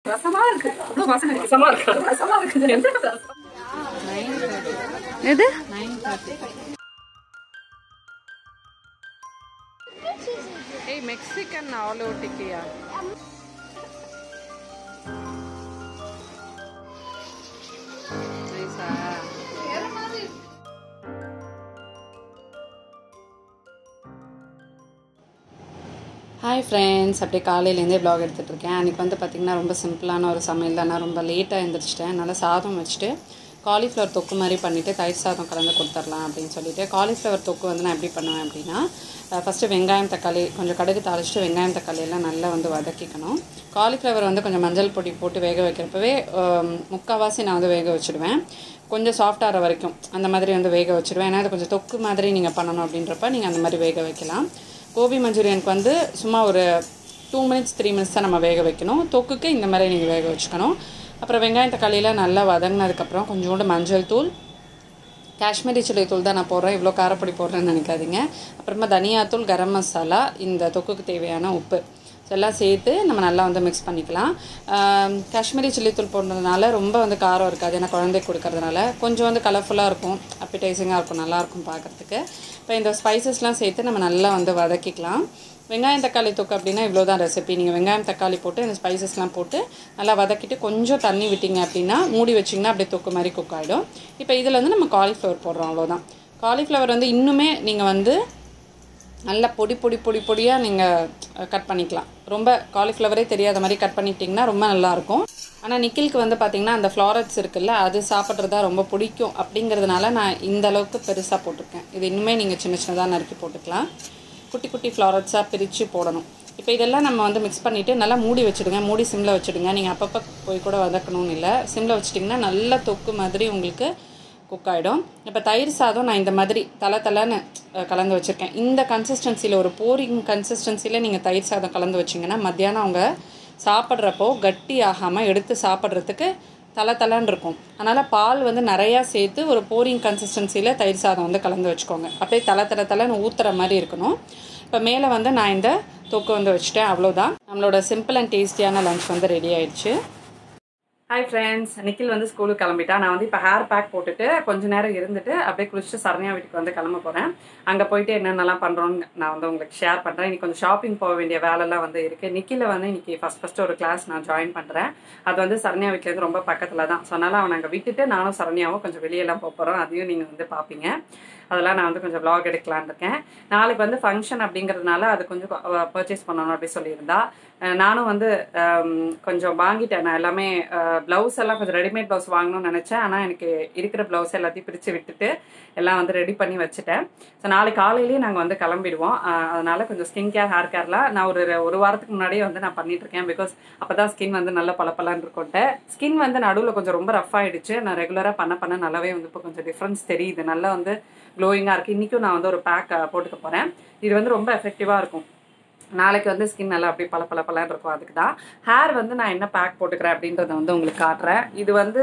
ரசமா இருக்கு அவ்வளவு வாசனை இருக்கு. ரசமா இருக்கு ரசமா இருக்குது என்ன ரசம்? எது ஏய் மெக்சிகன் ஆலோ டிக்கியா நைஸா ஹாய் ஃப்ரெண்ட்ஸ் அப்படியே காலையிலேருந்தே ப்ளாக் எடுத்துகிட்டு இருக்கேன் அன்றைக்கி வந்து பார்த்திங்கன்னா ரொம்ப சிம்பிளான ஒரு சமையல் தான் நான் ரொம்ப லேட்டாக எழுந்திரிச்சிட்டேன் அதனால் சாதம் வச்சுட்டு காலிஃப்ளவர் தொக்கு மாதிரி பண்ணிவிட்டு தயிர் சாதம் கலந்து கொடுத்துர்லாம் அப்படின்னு சொல்லிட்டு காலிஃப்ளவர் தொக்கு வந்து நான் எப்படி பண்ணுவேன் அப்படின்னா ஃபஸ்ட்டு வெங்காயம் தக்காளி கொஞ்சம் கடுகு தாளிச்சிட்டு வெங்காயம் தக்காளி எல்லாம் நல்லா வந்து வதக்கிக்கணும் காலிஃப்ளவர் வந்து கொஞ்சம் மஞ்சள் பொடி போட்டு வேக வைக்கிறப்பவே ஆம், முக்கால்வாசி நான் வந்து வேக வச்சுடுவேன் கொஞ்சம் சாஃப்ட் ஆகிற வரைக்கும் அந்த மாதிரி வந்து வேக வச்சுடுவேன் ஏன்னா அது கொஞ்சம் தொக்கு மாதிரி நீங்கள் பண்ணணும் அப்படின்றப்ப நீங்கள் அந்த மாதிரி வேக வைக்கலாம் கோபி மஞ்சூரியனுக்கு வந்து சும்மா ஒரு டூ மினிட்ஸ் த்ரீ மினிட்ஸ் தான் நம்ம வேக வைக்கணும் தொக்குக்கு இந்த மாதிரி நீங்கள் வேக வச்சுக்கணும் அப்புறம் வெங்காயம் தக்காளியில் நல்லா வதங்கினதுக்கப்புறம் கொஞ்சோண்டு மஞ்சள் தூள் காஷ்மீரி சில்லி தூள் தான் நான் போடுறேன் இவ்வளோ காரப்பொடி போடுறேன்னு நினைக்காதீங்க அப்புறமா தனியாத்தூள் கரம் மசாலா இந்த தொக்குக்கு தேவையான உப்பு ஸோ எல்லாம் சேர்த்து நம்ம நல்லா வந்து மிக்ஸ் பண்ணிக்கலாம் ஆம், காஷ்மீரி சில்லி தூள் போடுறதுனால ரொம்ப வந்து காரம் இருக்காது ஏன்னா குழந்தைக்கு கொடுக்கறதுனால கொஞ்சம் வந்து கலர்ஃபுல்லாக இருக்கும் அப்பிடைசிங்காக இருக்கும் நல்லாயிருக்கும் பார்க்குறதுக்கு இப்போ இந்த ஸ்பைசஸ்லாம் சேர்த்து நம்ம நல்லா வந்து வதக்கிக்கலாம் வெங்காயம் தக்காளி தொக்கு அப்படின்னா இவ்வளோ தான் ரெசிபி நீங்கள் வெங்காயம் தக்காளி போட்டு இந்த ஸ்பைசஸ்லாம் போட்டு நல்லா வதக்கிட்டு கொஞ்சம் தண்ணி விட்டீங்க அப்படின்னா மூடி வச்சிங்கன்னா அப்படியே தொக்கு மாதிரி குக் ஆகிடும் இப்போ இதில் வந்து நம்ம காலிஃப்ளவர் போடுறோம் அவ்வளோதான் காலிஃப்ளவர் வந்து இன்னுமே நீங்கள் வந்து நல்லா பொடி பொடி பொடி பொடியாக நீங்கள் கட் பண்ணிக்கலாம் ரொம்ப காலிஃப்ளவரே தெரியாத மாதிரி கட் பண்ணிட்டீங்கன்னா ரொம்ப நல்லாயிருக்கும் ஆனால் நிக்கிலுக்கு வந்து பார்த்தீங்கன்னா அந்த ஃப்ளாரட்ஸ் இருக்குல்ல அது சாப்பிட்றது தான் ரொம்ப பிடிக்கும் அப்படிங்கிறதுனால நான் இந்த அளவுக்கு பெருசாக போட்டிருக்கேன் இது இன்னுமே நீங்கள் சின்ன சின்னதாக நறுக்கி போட்டுக்கலாம் குட்டி குட்டி ஃப்ளாரட்ஸாக பிரித்து போடணும் இப்போ இதெல்லாம் நம்ம வந்து மிக்ஸ் பண்ணிவிட்டு நல்லா மூடி வச்சுடுங்க மூடி சிம்மில் வச்சுடுங்க நீங்கள் அப்பப்போ போய் கூட வதக்கணும்னு இல்லை சிம்மில் வச்சிட்டிங்கன்னா நல்ல தொக்கு மாதிரி உங்களுக்கு குக் ஆகிடும் இப்போ தயிர் சாதம் நான் இந்த மாதிரி தலை தலைன்னு அஹ், கலந்து வச்சுருக்கேன் இந்த கன்சிஸ்டன்சியில் ஒரு போரிங் கன்சிஸ்டன்சியில் நீங்கள் தயிர் சாதம் கலந்து வச்சிங்கன்னா மத்தியானம் அவங்க சாப்பிட்றப்போ கட்டி ஆகாமல் எடுத்து சாப்பிட்றதுக்கு தலை தலைன்னு இருக்கும் அதனால் பால் வந்து நிறையா சேர்த்து ஒரு போரிங் கன்சிஸ்டன்சியில் தயிர் சாதம் வந்து கலந்து வச்சுக்கோங்க அப்படியே தலை தலை தலைன்னு ஊற்றுற மாதிரி இருக்கணும் இப்போ மேலே வந்து நான் இந்த தொக்கு வந்து வச்சுட்டேன் அவ்வளோதான் நம்மளோட சிம்பிள் அண்ட் டேஸ்டியான லஞ்ச் வந்து ரெடி ஆயிடுச்சு ஹாய் ஃப்ரெண்ட்ஸ் நிக்கில் வந்து ஸ்கூலுக்கு கிளம்பிட்டா நான் வந்து இப்போ ஹேர் பேக் போட்டுட்டு கொஞ்ச நேரம் இருந்துட்டு அப்படியே குளிச்சுட்டு சரண்யா வீட்டுக்கு வந்து கிளம்ப போகிறேன் அங்கே போயிட்டு என்னென்னலாம் பண்ணுறோன்னு நான் வந்து உங்களுக்கு ஷேர் பண்ணுறேன் இன்னைக்கு கொஞ்சம் ஷாப்பிங் போக வேண்டிய வேலைலாம் வந்து இருக்குது நிக்கில வந்து இன்னைக்கு ஃபஸ்ட் ஃபஸ்ட்டு ஒரு கிளாஸ் நான் ஜாயின் பண்ணுறேன் அது வந்து சரண்யா வீட்டிலேருந்து ரொம்ப பக்கத்தில் தான் ஸோ அதனால் அவனை அங்கே விட்டுட்டு நானும் சரண்யாவும் கொஞ்சம் வெளியெல்லாம் போக போகிறோம் அதையும் நீங்கள் வந்து பார்ப்பீங்க அதெல்லாம் நான் வந்து கொஞ்சம் vlog எடுக்கலான்னு இருக்கேன் நாளைக்கு வந்து ஃபங்க்ஷன் அப்படிங்கிறதுனால அது கொஞ்சம் பர்ச்சேஸ் பண்ணணும் அப்படி சொல்லியிருந்தா அஹ் நானும் வந்து ஹம், கொஞ்சம் வாங்கிட்டேன் நான் எல்லாமே ப்ளவுஸ் எல்லாம் கொஞ்சம் ரெடிமேட் ப்ளவுஸ் வாங்கணும்னு நினச்சேன் ஆனால் எனக்கு இருக்கிற ப்ளவுஸ் எல்லாத்தையும் பிரித்து விட்டுட்டு எல்லாம் வந்து ரெடி பண்ணி வச்சுட்டேன் ஸோ நாளைக்கு காலையிலேயே நாங்கள் வந்து கிளம்பிடுவோம் அஹ் அதனால கொஞ்சம் ஸ்கின் கேர் ஹேர் கேர்லாம் நான் ஒரு ஒரு வாரத்துக்கு முன்னாடியே வந்து நான் பண்ணிட்டு இருக்கேன் பிகாஸ் அப்போ தான் ஸ்கின் வந்து நல்ல பளபளன்னு இருக்கும்ட்டு ஸ்கின் வந்து நடுவில் கொஞ்சம் ரொம்ப ரஃப் ஆயிடுச்சு நான் ரெகுலராக பண்ண பண்ண நல்லாவே வந்து இப்போ கொஞ்சம் டிஃப்ரென்ஸ் தெரியுது நல்லா வந்து க்ளோயிங்காக இருக்குது இன்றைக்கும் நான் வந்து ஒரு பேக் போட்டுக்க போகிறேன் இது வந்து ரொம்ப எஃபெக்டிவாக இருக்கும் நாளைக்கு வந்து ஸ்கின் நல்லா அப்படியே பல பல பலன்னு இருக்கும் அதுக்கு தான் ஹேர் வந்து நான் என்ன பேக் போட்டுக்கிறேன் அப்படின்றத வந்து உங்களுக்கு காட்டுறேன் இது வந்து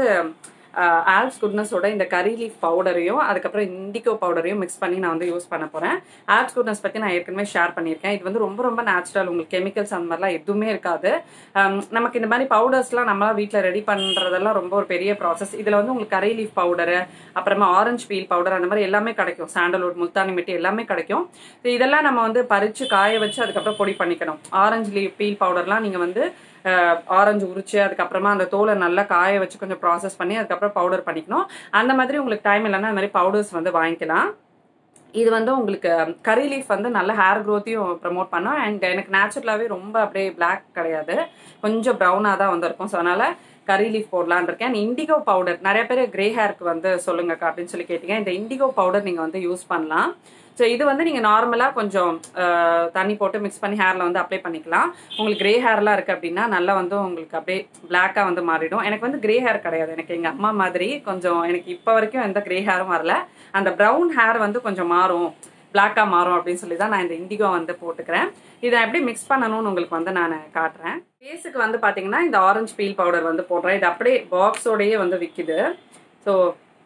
ஆல்ஸ் குட்னஸோட இந்த கரி லீஃப் பவுடரையும் அதுக்கப்புறம் இண்டிகோ பவுடரையும் மிக்ஸ் பண்ணி நான் வந்து யூஸ் பண்ண போகிறேன் ஆல்ஸ் குட்னஸ் பற்றி நான் ஏற்கனவே ஷேர் பண்ணியிருக்கேன் இது வந்து ரொம்ப ரொம்ப நேச்சுரல் உங்களுக்கு கெமிக்கல்ஸ் அந்த மாதிரிலாம் எதுவுமே இருக்காது ஹம், நமக்கு இந்த மாதிரி பவுடர்ஸ்லாம் நம்மளா வீட்டில் ரெடி பண்ணுறதெல்லாம் ரொம்ப ஒரு பெரிய ப்ராசஸ் இதில் வந்து உங்களுக்கு கரி லீஃப் பவுடரு அப்புறமா ஆரஞ்சு பீல் பவுடர் அந்த மாதிரி எல்லாமே கிடைக்கும் சாண்டல்வுட் முல்தானி மிட்டி எல்லாமே கிடைக்கும் So இதெல்லாம் நம்ம வந்து பறித்து காய வச்சு அதுக்கப்புறம் பொடி பண்ணிக்கணும் ஆரஞ்சு லீஃப் பீல் பவுடர்லாம் நீங்கள் வந்து ஆரஞ்சு உரிச்சு அதுக்கப்புறமா அந்த தோலை நல்லா காய வச்சு கொஞ்சம் ப்ராசஸ் பண்ணி அதுக்கப்புறம் பவுடர் பண்ணிக்கணும் அந்த மாதிரி உங்களுக்கு டைம் இல்லைன்னா அந்த மாதிரி பவுடர்ஸ் வந்து வாங்கிக்கலாம் இது வந்து உங்களுக்கு கரி லீஃப் வந்து நல்ல ஹேர் க்ரோத்தையும் ப்ரமோட் பண்ணும் அண்ட் எனக்கு நேச்சுரலாகவே ரொம்ப அப்படியே Black கிடையாது கொஞ்சம் ப்ரௌனாக தான் வந்து இருக்கும் ஸோ அதனால் கரி லீஃப் போடலான்னு இருக்கேன் இண்டிகோ பவுடர் நிறைய பேர் கிரே ஹேருக்கு வந்து சொல்லுங்கக்கா அப்படின்னு சொல்லி கேட்டீங்க இந்த இண்டிகோ பவுடர் நீங்கள் வந்து யூஸ் பண்ணலாம் ஸோ இது வந்து நீங்கள் நார்மலாக கொஞ்சம் அஹ், தண்ணி போட்டு மிக்ஸ் பண்ணி ஹேரில் வந்து அப்ளை பண்ணிக்கலாம் உங்களுக்கு கிரே ஹேர்லாம் இருக்குது அப்படின்னா நல்லா வந்து உங்களுக்கு அப்படியே பிளாக்காக வந்து மாறிடும் எனக்கு வந்து கிரே ஹேர் கிடையாது எனக்கு எங்கள் அம்மா மாதிரி கொஞ்சம் எனக்கு இப்போ வரைக்கும் எந்த கிரே ஹேரும் வரல அந்த ப்ரௌன் ஹேர் வந்து கொஞ்சம் மாறும் பிளாக்காக மாறும் அப்படின்னு சொல்லி தான் நான் இந்த இண்டிகோ வந்து போட்டுக்கிறேன் இதை எப்படி மிக்ஸ் பண்ணணும்னு உங்களுக்கு வந்து நான் காட்டுறேன் ஃபேஸுக்கு வந்து பார்த்தீங்கன்னா இந்த ஆரஞ்சு பீல் பவுடர் வந்து போடுறேன் இது அப்படியே பாக்ஸோடயே வந்து விற்கிது ஸோ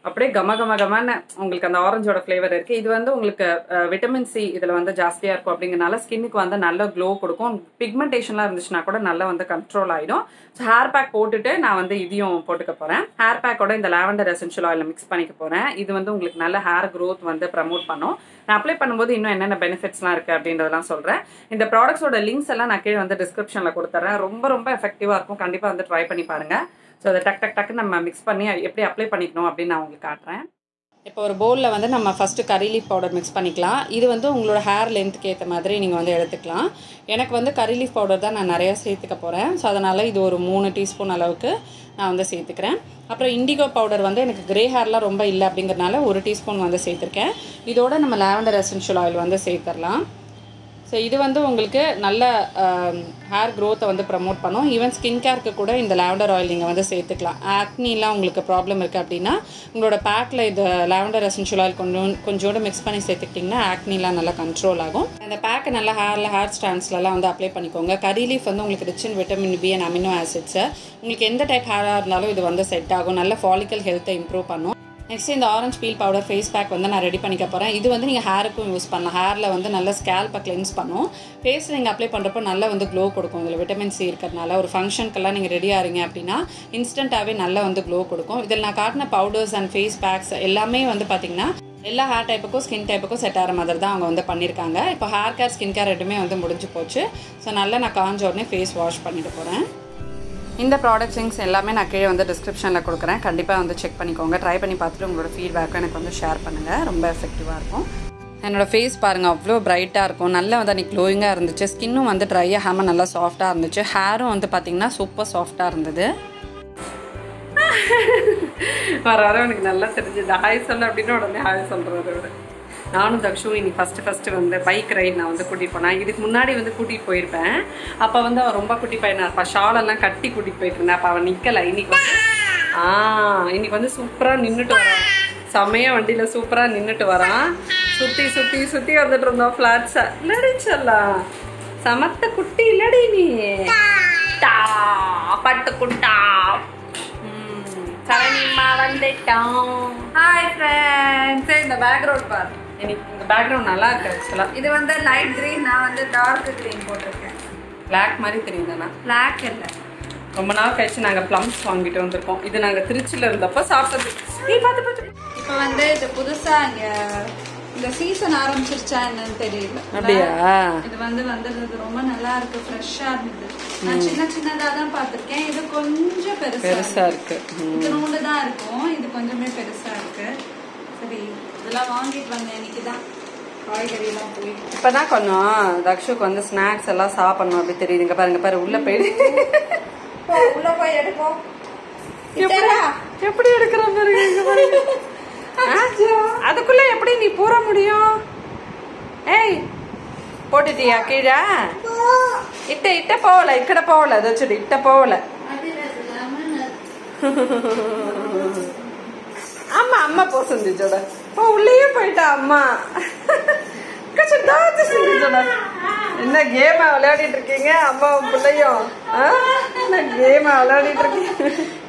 அப்படியே கம கம கமன்னு உங்களுக்கு அந்த ஆரஞ்சோட ஃப்ளேவர் இருக்கு இது வந்து உங்களுக்கு விட்டமின் சி இதுல வந்து ஜாஸ்தியா இருக்கும் அப்படிங்கறனால ஸ்கின்னுக்கு வந்து நல்ல க்ளோ கொடுக்கும் பிக்மெண்டேஷன்லாம் இருந்துச்சுன்னா கூட நல்லா வந்து கண்ட்ரோல் ஆயிடும் ஸோ ஹேர் பேக் போட்டுட்டு நான் வந்து இதையும் போட்டுக்க போறேன் ஹேர் பேக்கோட இந்த லாவெண்டர் எசென்ஷியல் ஆயில் மிக்ஸ் பண்ணிக்க போறேன் இது வந்து உங்களுக்கு நல்ல ஹேர் growth வந்து ப்ரமோட் பண்ணும் நான் அப்ளை பண்ணும்போது இன்னும் என்னென்ன பெனிஃபிட்ஸ்லாம் இருக்கு அப்படின்றதெல்லாம் சொல்றேன் இந்த ப்ராடக்ட்ஸோட லிங்க்ஸ் எல்லாம் நான் கீழே வந்து டிஸ்கிரிப்ஷன்ல கொடுத்துறேன் ரொம்ப ரொம்ப எஃபெக்டிவா இருக்கும் கண்டிப்பா வந்து ட்ரை பண்ணி பாருங்க ஸோ அதை டக் டக் டக்கு நம்ம மிக்ஸ் பண்ணி எப்படி அப்ளை பண்ணிக்கணும் அப்படின்னு நான் உங்களுக்கு காட்டுறேன் இப்போ ஒரு பவுலில் வந்து நம்ம ஃபஸ்ட்டு கறி லீஃப் பவுடர் மிக்ஸ் பண்ணிக்கலாம் இது வந்து உங்களோட ஹேர் லென்த்துக்கு ஏற்ற மாதிரி நீங்கள் வந்து எடுத்துக்கலாம் எனக்கு வந்து கறி லீஃப் பவுடர் தான் நான் நிறையா சேர்த்துக்க போகிறேன் ஸோ அதனால் இது ஒரு மூணு டீஸ்பூன் அளவுக்கு நான் வந்து சேர்த்துக்கிறேன் அப்புறம் இண்டிகோ பவுடர் வந்து எனக்கு கிரே ஹேர்லாம் ரொம்ப இல்லை அப்படிங்கிறனால ஒரு டீஸ்பூன் வந்து சேர்த்துருக்கேன் இதோட நம்ம லாவெண்டர் எசென்ஷியல் ஆயில் வந்து சேர்த்துடலாம் ஸோ இது வந்து உங்களுக்கு நல்ல ஹேர் க்ரோத்தை வந்து ப்ரமோட் பண்ணும் ஈவன் ஸ்கின் கேருக்கு கூட இந்த லாவெண்டர் ஆயில் நீங்கள் வந்து சேர்த்துக்கலாம் ஆக்னிலாம் உங்களுக்கு ப்ராப்ளம் இருக்குது அப்படின்னா உங்களோட பேக்கில் இது லாவெண்டர் எசென்ஷியல் ஆயில் கொஞ்சம் கொஞ்சோண்டு மிக்ஸ் பண்ணி சேர்த்துக்கிட்டிங்கன்னா ஆக்னிலாம் நல்லா கண்ட்ரோல் ஆகும் அந்த பேக்கை நல்லா ஹேரில் ஹேர் ஸ்டாண்ட்ஸ்லலாம் வந்து அப்ளை பண்ணிக்கோங்க கரி லீஃப் வந்து உங்களுக்கு rich in vitamin B and amino acids உங்களுக்கு எந்த டைப் ஹேராக இருந்தாலும் இது வந்து செட் ஆகும் நல்ல ஃபாலிக்கல் ஹெல்த்தை இம்ப்ரூவ் பண்ணும் நெக்ஸ்ட் இந்த orange peel powder face pack வந்து நான் ரெடி பண்ணிக்க போகிறேன் இது வந்து நீங்கள் ஹேருக்கும் யூஸ் பண்ணலாம் ஹேரில் வந்து நல்ல ஸ்கேல்பை கிளென்ஸ் பண்ணும் ஃபேஸில் நீங்கள் அப்ளை பண்ணுறப்போ நல்லா வந்து க்ளோ கொடுக்கும் இதில் விட்டமின் சி இருக்கிறதுனால ஒரு ஃபங்க்ஷனுக்கெல்லாம் நீங்கள் ரெடி ஆகிறீங்க அப்படின்னா இன்ஸ்டண்ட்டாகவே நல்லா வந்து க்ளோ கொடுக்கும் இதில் நான் காட்டின பவுடர்ஸ் அண்ட் ஃபேஸ் பேக்ஸ் எல்லாமே வந்து பார்த்திங்கன்னா எல்லா ஹேர் டைப்புக்கும் ஸ்கின் டைப்புக்கும் செட் ஆகிற மாதிரி தான் அவங்க வந்து பண்ணியிருக்காங்க இப்போ ஹேர் கேர் ஸ்கின் கேர் ரெண்டுமே வந்து முடிஞ்சு போச்சு ஸோ நல்லா நான் காஞ்ச உடனே ஃபேஸ் வாஷ் பண்ணிட்டு போகிறேன் இந்த ப்ராடக்ட் லிங்க்ஸ் எல்லாமே நான் கீழே வந்து டிஸ்கிரிப்ஷனில் கொடுக்குறேன் கண்டிப்பாக வந்து செக் பண்ணிக்கோங்க ட்ரை பண்ணி பார்த்துட்டு உங்களோட ஃபீட்பேக்கும் எனக்கு வந்து ஷேர் பண்ணுங்கள் ரொம்ப எஃபெக்டிவாக இருக்கும் என்னோடய ஃபேஸ் பாருங்கள் அவ்வளோ பிரைட்டாக இருக்கும் நல்லா வந்து அன்றைக்கி க்ளோயிங்காக இருந்துச்சு ஸ்கின்னும் வந்து ட்ரை ஆகாமல் நல்லா சாஃப்டாக இருந்துச்சு ஹேரும் வந்து பார்த்திங்கன்னா சூப்பர் சாஃப்டாக இருந்தது வர வர எனக்கு நல்லா தெரிஞ்சது ஹாய் சொல்ல அப்படின்னு உடனே ஹாய் சொல்கிறாரு அவர் நானும் தக்ஷும் இன்னைக்கு ஃபஸ்ட்டு ஃபஸ்ட்டு வந்து பைக் ரைட் நான் வந்து கூட்டிகிட்டு போனேன் இதுக்கு முன்னாடி வந்து கூட்டிகிட்டு போயிருப்பேன் அப்போ வந்து அவன் ரொம்ப குட்டி பையனாக இருப்பான் ஷாலெல்லாம் கட்டி கூட்டிகிட்டு போயிட்டு இருந்தேன் அப்போ அவன் நிற்கலை இன்னைக்கு வந்து ஆ இன்னைக்கு வந்து சூப்பராக நின்றுட்டு வரான் செம்மையாக வண்டியில் சூப்பராக நின்றுட்டு வரான் சுற்றி சுற்றி சுற்றி வந்துட்டு இருந்தோம் ஃப்ளாட்ஸை இல்லடி சொல்லலாம் சமத்த குட்டி இல்லடி நீ டா பட்டு குட்டா ம், சரணிம்மா வந்துட்டோம் ஹாய் ஃப்ரெண்ட்ஸ் இந்த பேக்ரவுண்ட் பார் எனக்கு இந்த பேக்ரவுண்ட் நல்லா இருக்கு ஆக்சுவலாக இது வந்து லைட் கிரீன் நான் வந்து டார்க் கிரீன் போட்டிருக்கேன் பிளாக் மாதிரி தெரியுதுண்ணா பிளாக் இல்லை ரொம்ப நாள் கழிச்சு நாங்கள் ப்ளம்ஸ் வாங்கிட்டு வந்திருக்கோம் இது நாங்கள் திருச்சியில் இருந்தப்போ சாப்பிட்டது நீ பார்த்து பார்த்து இப்போ வந்து இது புதுசா இங்க இந்த சீசன் ஆரம்பிச்சிருச்சா என்னன்னு தெரியல அப்படியா இது வந்து வந்தது ரொம்ப நல்லா இருக்கு ஃப்ரெஷ்ஷா இருந்தது நான் சின்ன சின்னதா தான் பார்த்திருக்கேன் இது கொஞ்சம் பெருசா பெருசாக இருக்கு ம். இதனோடு தான் இருக்கும் இது கொஞ்சமே பெருசா இருக்கு சரி இதெல்லாம் வாங்கிட்டு வந்தேன் இன்னைக்கு தான் காய்கறி எல்லாம் போய் இப்பதான் கொஞ்சம் தக்ஷுக்கு வந்து ஸ்நாக்ஸ் எல்லாம் சாப்பிடணும் அப்படி தெரியுது இங்க பாருங்க பாரு உள்ள போயிடு போ உள்ள போய் எடுப்போம் எப்படி எப்படி எடுக்கிற பாருங்க இங்க பாருங்க ஆ? அதுக்குள்ள எப்படி நீ பூர முடியும் ஏய் போட்டுட்டியா கீழே இட்ட இட்ட போகல இக்கட போகல அதை வச்சுடு இட்ட போகல ஆமா அம்மா போ செஞ்சுச்சோட ஓ உள்ளேயே போயிட்டா அம்மா கச்சு தாத்து செஞ்சுச்சோட என்ன கேமா விளையாடிட்டு இருக்கீங்க அம்மாவும் பிள்ளையும் ஆ? என்ன கேமா விளையாடிட்டு இருக்கீங்க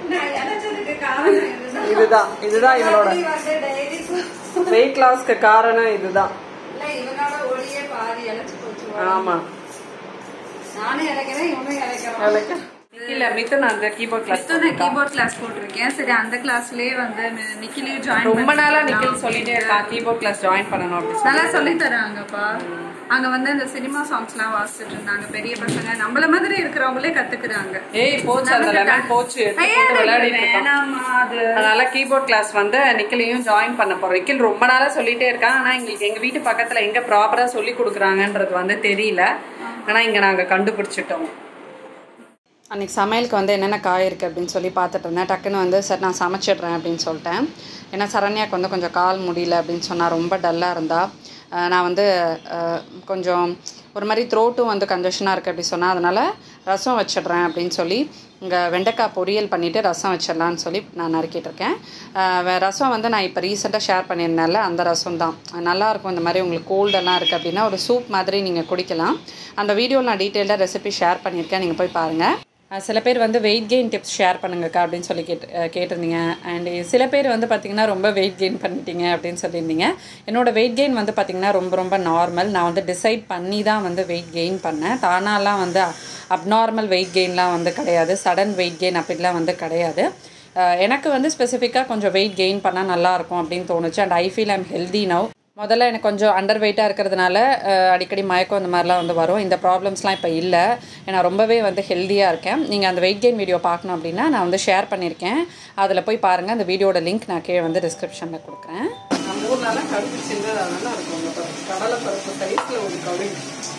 இதுதான் இதுதான் இவளோட வெயிட் லாஸ்க்கு காரணம் இதுதான் இவனோட ஒளியே பாதி இழைச்சு போச்சு ஆமா நானும் இழைக்கிறேன் இவனும் இழைக்கிறான் இல்ல மிதுன் அந்த கீபோர்ட் கிளாஸ் நான் கீபோர்ட் கிளாஸ் போட்டிருக்கேன் சரி அந்த கிளாஸ்லயே வந்து நி- நிக்கிலையும் ஜாயின் ரொம்ப நாளா நிக்கில் சொல்லிட்டே இருக்கா கீபோர்ட் கிளாஸ் ஜாயின் பண்ணணும் அப்படின்னு சொல்லி. நல்லா சொல்லி தராங்கப்பா அங்க வந்து இந்த சினிமா சாங்ஸ் எல்லாம் வாசிச்சுட்டு இருந்தாங்க பெரிய பசங்க நம்மள மாதிரி இருக்கிறவங்களே கத்துக்கிறாங்க ஏய் போச்சு அந்த லெமன் போச்சு எடுத்து போட்டு விளையாடிட்டு இருக்கோம் வேணாமா அது அதனால கீபோர்ட் கிளாஸ் வந்து நிக்கிலையும் ஜாயின் பண்ண போறோம் நிக்கில் ரொம்ப நாளா சொல்லிட்டே இருக்கான் ஆனா எங்களுக்கு எங்க வீட்டு பக்கத்துல எங்க ப்ராப்பரா சொல்லி கொடுக்குறாங்கன்றது வந்து தெரியல ஆனா இங்க நாங்க கண்டுபிடிச்சிட்டோம் அன்றைக்கி சமையலுக்கு வந்து என்னென்ன காய் இருக்குது அப்படின்னு சொல்லி பார்த்துட்டு இருந்தேன் டக்குன்னு வந்து சரி நான் சமைச்சிடுறேன் அப்படின்னு சொல்லிட்டேன் ஏன்னா சரண்யாக்கு வந்து கொஞ்சம் கால் முடியல அப்படின்னு சொன்னா ரொம்ப டல்லாக இருந்தா அஹ் நான் வந்து அஹ், கொஞ்சம் ஒரு மாதிரி த்ரோட்டும் வந்து கன்ஜஷனாக இருக்குது அப்படி சொன்னால் அதனால் ரசம் வச்சிடுறேன் அப்படின்னு சொல்லி இங்கே வெண்டைக்காய் பொரியல் பண்ணிவிட்டு ரசம் வச்சிடலான்னு சொல்லி நான் நறுக்கிட்டு இருக்கேன் அஹ் வே- ரசம் வந்து நான் இப்போ ரீசெண்டாக ஷேர் பண்ணியிருந்தேன்ல அந்த ரசம் தான் நல்லாயிருக்கும் இந்த மாதிரி உங்களுக்கு கோல்டெல்லாம் இருக்குது அப்படின்னா ஒரு சூப் மாதிரி நீங்கள் குடிக்கலாம் அந்த வீடியோவில் நான் டீட்டெயிலாக ரெசிபி ஷேர் பண்ணியிருக்கேன் நீங்கள் போய் பாருங்கள் அஹ் சில பேர் வந்து வெயிட் கெயின் டிப்ஸ் ஷேர் பண்ணுங்கக்கா அப்படின்னு சொல்லி கேட்டு அஹ் கேட்டிருந்தீங்க அண்ட் சில பேர் வந்து பார்த்திங்கன்னா ரொம்ப வெயிட் கெயின் பண்ணிட்டீங்க அப்படின்னு சொல்லியிருந்தீங்க என்னோட வெயிட் கெயின் வந்து பார்த்திங்கன்னா ரொம்ப ரொம்ப நார்மல் நான் வந்து டிசைட் பண்ணி தான் வந்து வெயிட் கெயின் பண்ணேன் தானாலாம் வந்து அப்நார்மல் வெயிட் கெயின்லாம் வந்து கிடையாது சடன் வெயிட் கெயின் அப்படிலாம் வந்து கிடையாது அஹ் எனக்கு வந்து ஸ்பெசிஃபிக்காக கொஞ்சம் வெயிட் கெயின் பண்ணால் நல்லாயிருக்கும் அப்படின்னு தோணுச்சு and I feel I'm healthy now முதல்ல எனக்கு கொஞ்சம் அண்டர் வெயிட்டாக இருக்கிறதுனால அஹ், அடிக்கடி மயக்கம் இந்த மாதிரிலாம் வந்து வரும் இந்த ப்ராப்ளம்ஸ்லாம் இப்போ இல்லை நான் ரொம்பவே வந்து ஹெல்த்தியாக இருக்கேன் நீங்கள் அந்த வெயிட் கெயின் வீடியோ பார்க்கணும் அப்படின்னா நான் வந்து ஷேர் பண்ணியிருக்கேன் அதில் போய் பாருங்கள் அந்த வீடியோட லிங்க் நான் கீழே வந்து டிஸ்கிரிப்ஷனில் கொடுக்குறேன் நம்ம ஊர்லலாம் கடுப்பு சின்னதாக நல்லா இருக்கும் அந்த பருப்பு. கடலை பருப்பு சைஸில் ஒரு கவி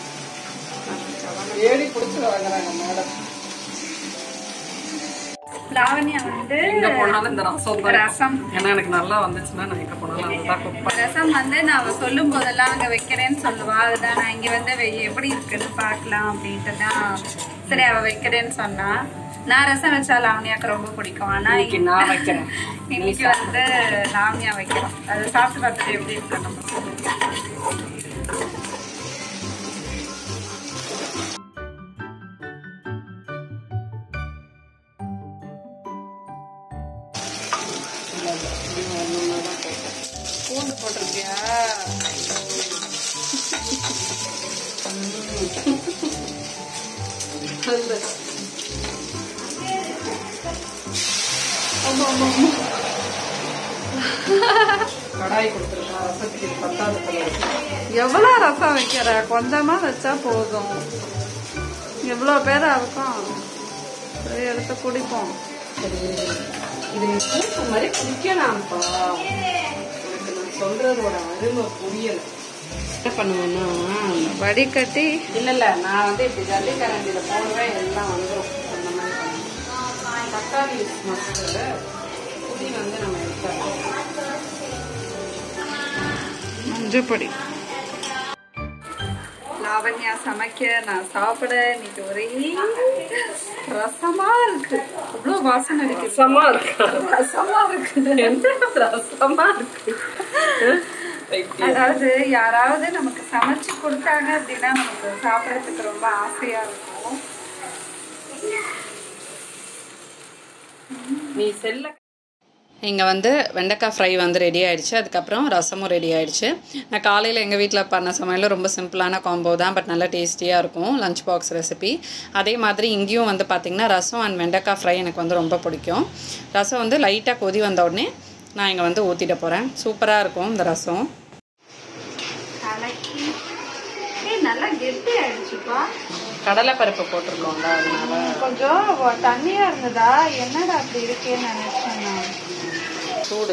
ஏடி பிடிச்சி வாங்குறாங்க மேடம் லாவண்யா வந்து எங்க போனாலும் இந்த ரசம் தான் ரசம் ஏன்னா எனக்கு நல்லா வந்துச்சுன்னா நான் எங்க போனாலும் அதுதான் குக் ரசம் வந்து நான் சொல்லும் போதெல்லாம் அங்க வைக்கிறேன்னு சொல்லுவா அதுதான் நான் இங்க வந்து வெ- எப்படி இருக்குன்னு பார்க்கலாம் அப்படின்ட்டு தான் சரி அவ வைக்கிறேன்னு சொன்னா நான் ரசம் வச்சா லாவண்யாக்கு ரொம்ப பிடிக்கும் ஆனா இன்னைக்கு நான் வைக்கிறேன் இன்னைக்கு வந்து லாவண்யா வைக்கிறோம் அது சாப்பிட்டு பார்த்துட்டு எப்படி இருக்கு நம்ம சொல்லுவோம். பூண்டு போட்டிருக்கியா நல்ல. ஆமா, ஆமா, ஆமா. கடாய் கொடுத்துருக்கா ரசத்துக்கு இது பத்தாது போல இருக்கு. எவ்வளவு ரசம் வைக்கிற கொஞ்சமா வச்சா போதும் எவ்வளவு பேரா இருக்கும் சரி எடுத்து குடிப்போம் சரி, இது நீ சூப்பு மாதிரி குடிக்கலாம்ப்பா உனக்கு நான் சொல்றதோட அருமை புரியல என்ன பண்ணுவேன்னா வடிகட்டி இல்ல இல்ல நான் வந்து இப்படி ஜல்லி கரண்டியில போடுவேன் எல்லாம் வந்துடும் அந்த மாதிரி பண்ணுவேன் தக்காளி மஸ்ட் புளி வந்து நம்ம எடுத்துடலாம் மஞ்சப்பொடி லாவண்யா சமைக்க நான் சாப்பிட இன்னைக்கு ஒரே ரசமா இருக்கு அவ்வளவு வாசனை இருக்கு ரசமா இருக்கா ரசமா இருக்கு என்ன ரசமா இருக்கு பைத்தியம். அதாவது யாராவது நமக்கு சமைச்சு கொடுத்தாங்க அப்படின்னா நமக்கு சாப்பிடறதுக்கு ரொம்ப ஆசையா இருக்கும் நீ செல்ல இங்கே வந்து வெண்டைக்காய் ஃப்ரை வந்து ரெடி ஆயிடுச்சு அதுக்கப்புறம் ரசமும் ரெடி ஆயிடுச்சு நான் காலையில் எங்கள் வீட்டில் பண்ண சமையல் ரொம்ப சிம்பிளான காம்போ தான் பட் நல்லா டேஸ்டியாக இருக்கும் லஞ்ச் பாக்ஸ் ரெசிபி அதே மாதிரி இங்கேயும் வந்து பார்த்திங்கன்னா ரசம் அண்ட் வெண்டைக்காய் ஃப்ரை எனக்கு வந்து ரொம்ப பிடிக்கும் ரசம் வந்து லைட்டாக கொதி வந்த உடனே நான் இங்கே வந்து ஊற்றிட போகிறேன் சூப்பராக இருக்கும் இந்த ரசம் கலக்கி ஏய் நல்லா கெட்டி ஆயிடுச்சுப்பா கடலைப்பருப்பு போட்டிருக்கோம்ல அதனால கொஞ்சம் தண்ணியா இருந்ததா என்னடா அப்படி இருக்கேன்னு நினைச்சேன் நான் சூடு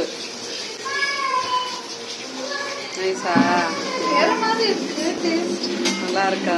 நைஸா வேற மாதிரி இருக்கு டேஸ்ட் நல்லா இருக்கா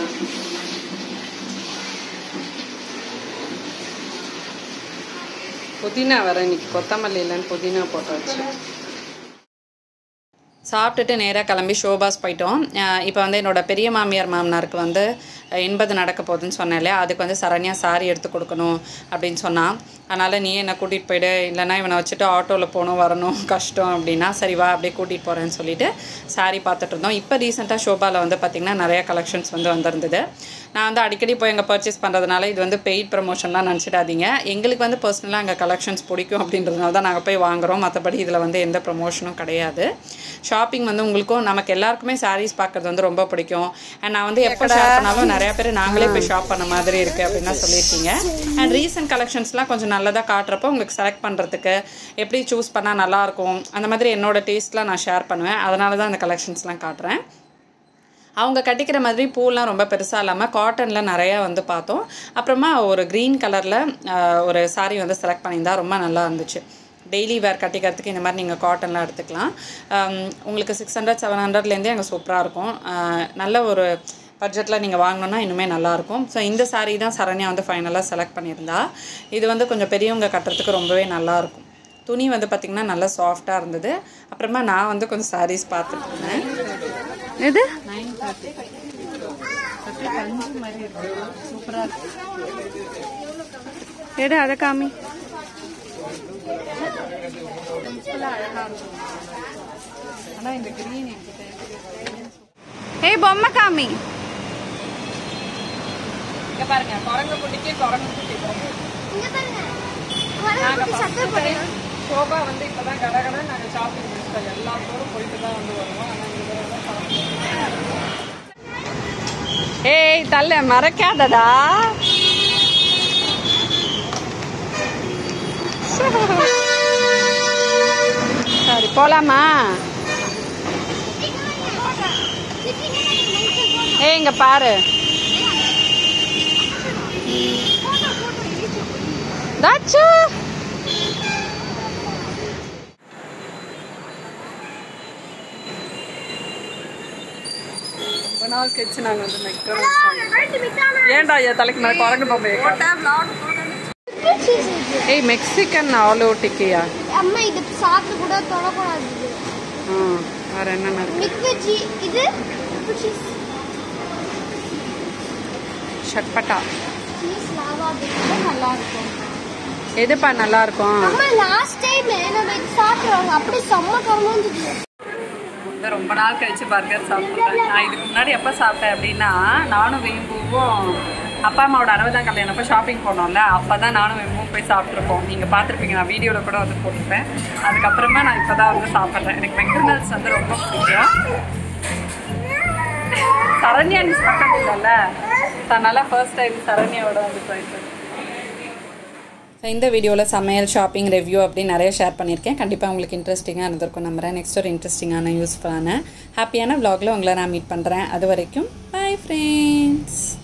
புதினா வர இன்னைக்கு கொத்தமல்லி இல்லைன்னு புதினா போட்டாச்சு சாப்பிட்டுட்டு நேராக கிளம்பி ஷோபாஸ் போயிட்டோம் இப்போ வந்து என்னோட பெரிய மாமியார் மாமனாருக்கு வந்து அஹ், எண்பது நடக்க போகுதுன்னு சொன்னேன் இல்லையா அதுக்கு வந்து சரண்யா சாரி எடுத்து கொடுக்கணும் அப்படின்னு சொன்னான் அதனால் நீ என்னை கூட்டிகிட்டு போயிடு இல்லைன்னா இவனை வச்சுட்டு ஆட்டோவில் போகணும் வரணும் கஷ்டம் அப்படின்னா சரி வா அப்படியே கூட்டிகிட்டு போகிறேன்னு சொல்லிட்டு சாரி பார்த்துட்டு இருந்தோம் இப்போ ரீசெண்டாக ஷோபாவில் வந்து பார்த்திங்கன்னா நிறைய கலெக்ஷன்ஸ் வந்து வந்திருந்தது நான் வந்து அடிக்கடி போய் எங்கே பர்ச்சேஸ் பண்ணுறதுனால இது வந்து பெய்ட் ப்ரமோஷன்லாம் நினச்சிடாதீங்க எங்களுக்கு வந்து பர்சனலாக அங்கே கலெக்ஷன்ஸ் பிடிக்கும் அப்படின்றதுனால தான் நாங்கள் போய் வாங்குறோம் மற்றபடி இதில் வந்து எந்த ப்ரமோஷனும் கிடையாது ஷாப்பிங் வந்து உங்களுக்கும் நமக்கு எல்லாருக்குமே சாரீஸ் பார்க்குறது வந்து ரொம்ப பிடிக்கும் அண்ட் நான் வந்து எப்போ ஷேர் பண்ணாலும் நிறைய பேர் நாங்களே போய் ஷாப் பண்ண மாதிரி இருக்குது அப்படின்னு சொல்லியிருக்கீங்க அண்ட் ரீசன்ட் கலெக்ஷன்ஸ்லாம் கொஞ்சம் நல்லதாக காட்டுறப்போ உங்களுக்கு செலக்ட் பண்ணுறதுக்கு எப்படி சூஸ் பண்ணால் நல்லாயிருக்கும் அந்த மாதிரி என்னோட டேஸ்ட்லாம் நான் ஷேர் பண்ணுவேன் அதனால தான் அந்த கலெக்ஷன்ஸ்லாம் காட்டுறேன் அவங்க கட்டிக்கிற மாதிரி பூலாம் ரொம்ப பெருசாக இல்லாமல் காட்டனில் நிறையா வந்து பார்த்தோம் அப்புறமா ஒரு க்ரீன் கலரில் ஒரு saree வந்து செலக்ட் பண்ணியிருந்தா ரொம்ப நல்லா இருந்துச்சு டெய்லி வேர் கட்டிக்கிறதுக்கு இந்த மாதிரி நீங்கள் காட்டன்லாம் எடுத்துக்கலாம் ஆம், உங்களுக்கு சிக்ஸ் ஹண்ட்ரட் செவன் ஹண்ட்ரட்லேருந்தே அங்கே சூப்பராக இருக்கும் ஆஹ், நல்ல ஒரு பட்ஜெட்டில் நீங்கள் வாங்கணுன்னா இன்னுமே நல்லாயிருக்கும் ஸோ இந்த saree தான் சரண்யா வந்து ஃபைனலாக செலக்ட் பண்ணியிருந்தா இது வந்து கொஞ்சம் பெரியவங்க கட்டுறதுக்கு ரொம்பவே நல்லாயிருக்கும் துணி வந்து பார்த்திங்கன்னா நல்லா சாஃப்டாக இருந்தது அப்புறமா நான் வந்து கொஞ்சம் sarees பார்த்துட்டு இருந்தேன் எது எடு அதை காமி ஏய் பொம்மை காமி இங்க பாருங்க குரங்கு குட்டிக்கு குரங்கு குட்டி பிறகு இங்க பாருங்க நாங்க குரங்கு சட்டை first time போடணும் சோபா வந்து இப்பதான் கடை கடை நாங்க ஷாப்பிங் முடிச்சிட்டோம் எல்லா ஸ்டோரும் போயிட்டு தான் வந்து வருவோம் ஆனா இந்த தடவை தான் shopping. ஏய் தள்ள மறக்காதடா சரி போலாமா ஏய் இங்க பாரு தாச்சு ரொம்ப நாள் கழிச்சு நாங்க வந்து மெக்டோனல்ஸ் ஏன்டா என் தலைக்கு மேல குரங்கு பொம்மை ஏய் மெக்சிகன் ஆலோ டிக்கியா அம்மா இது சாப்பிட்டு கூட தொடக்கூடாது இது ம் வேற என்னென்ன இருக்கு மிக்வெஜி இது சீஸ் ஷட்பட்டா சீஸ் லாவா பிஸ்கட் நல்லா இருக்கும் எதுப்பா நல்லா இருக்கும் அம்மா லாஸ்ட் டைம் நம்ம இது சாப்பிடுறோம் அப்படி செம்ம கரமா இருந்துச்சு வந்து ரொம்ப நாள் கழிச்சு பர்கர் சாப்பிட்றேன் நான் இதுக்கு முன்னாடி எப்போ சாப்பிட்டேன் அப்படின்னா நானும் வெம்புவும் அப்பா அம்மாவோட அறுபதாம் கல்யாணம் அப்போ ஷாப்பிங் போனோம்ல அப்போ தான் நானும் வெம்புவும் போய் சாப்பிட்ருப்போம் நீங்கள் பார்த்துருப்பீங்க நான் வீடியோவில் கூட வந்து போட்டிருப்பேன் அதுக்கப்புறமா நான் இப்போ தான் வந்து சாப்பிட்றேன் எனக்கு மெக்டொனல்ட்ஸ் வந்து ரொம்ப பிடிக்கும் சரண்யா மிஸ் பக்கம் இல்லைல்ல அதனால ஃபர்ஸ்ட் டைம் சரண்யாவோட வந்து போயிட்டு ஸோ இந்த வீடியோவில் சமையல் ஷாப்பிங் ரிவ்யூ அப்படின்னு நிறைய ஷேர் பண்ணியிருக்கேன் கண்டிப்பாக உங்களுக்கு இன்ட்ரெஸ்டிங்காக இருந்திருக்கும் நம்புறேன் நெக்ஸ்ட் ஒரு இன்ட்ரெஸ்டிங்கான யூஸ்ஃபுல்லான ஹாப்பியான vlogல உங்களை நான் மீட் பண்ணுறேன் அது வரைக்கும் பை ஃப்ரெண்ட்ஸ்